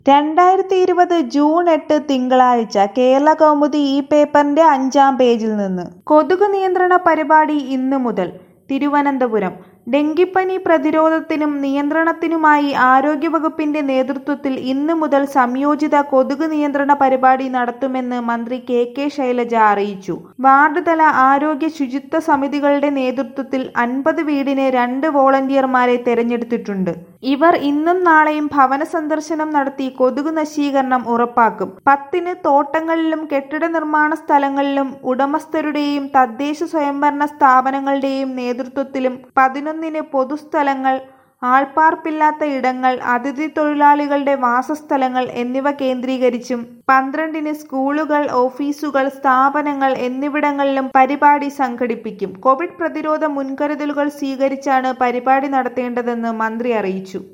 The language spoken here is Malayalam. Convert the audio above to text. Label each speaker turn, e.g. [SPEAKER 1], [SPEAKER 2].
[SPEAKER 1] രണ്ടായിരത്തി ഇരുപത് ജൂൺ എട്ട് തിങ്കളാഴ്ച കേരള കൗമുദി ഈ പേപ്പറിന്റെ അഞ്ചാം പേജിൽ നിന്ന് കൊതുക് നിയന്ത്രണ പരിപാടി ഇന്നു മുതൽ തിരുവനന്തപുരം ഡെങ്കിപ്പനി പ്രതിരോധത്തിനും നിയന്ത്രണത്തിനുമായി ആരോഗ്യവകുപ്പിന്റെ നേതൃത്വത്തിൽ ഇന്നു മുതൽ സംയോജിത കൊതുക് നിയന്ത്രണ പരിപാടി നടത്തുമെന്ന് മന്ത്രി കെ കെ ശൈലജ അറിയിച്ചു വാർഡ് തല ആരോഗ്യ ശുചിത്വ സമിതികളുടെ നേതൃത്വത്തിൽ അൻപത് വീടിന് രണ്ട് വോളണ്ടിയർമാരെ തെരഞ്ഞെടുത്തിട്ടുണ്ട് ഇവർ ഇന്നും നാളെയും ഭവന സന്ദർശനം നടത്തി കൊതുക് നശീകരണം ഉറപ്പാക്കും പത്തിന് തോട്ടങ്ങളിലും കെട്ടിട നിർമ്മാണ സ്ഥലങ്ങളിലും ഉടമസ്ഥരുടെയും തദ്ദേശ സ്വയംഭരണ സ്ഥാപനങ്ങളുടെയും നേതൃത്വത്തിലും പതിനൊന്നിന് പൊതുസ്ഥലങ്ങൾ ആൾപ്പാർപ്പില്ലാത്ത ഇടങ്ങൾ അതിഥി തൊഴിലാളികളുടെ വാസസ്ഥലങ്ങൾ എന്നിവ കേന്ദ്രീകരിച്ചും പന്ത്രണ്ടിന് സ്കൂളുകൾ ഓഫീസുകൾ സ്ഥാപനങ്ങൾ എന്നിവിടങ്ങളിലും പരിപാടി സംഘടിപ്പിക്കും കോവിഡ് പ്രതിരോധ മുൻകരുതലുകൾ സ്വീകരിച്ചാണ് പരിപാടി നടത്തേണ്ടതെന്ന് മന്ത്രി അറിയിച്ചു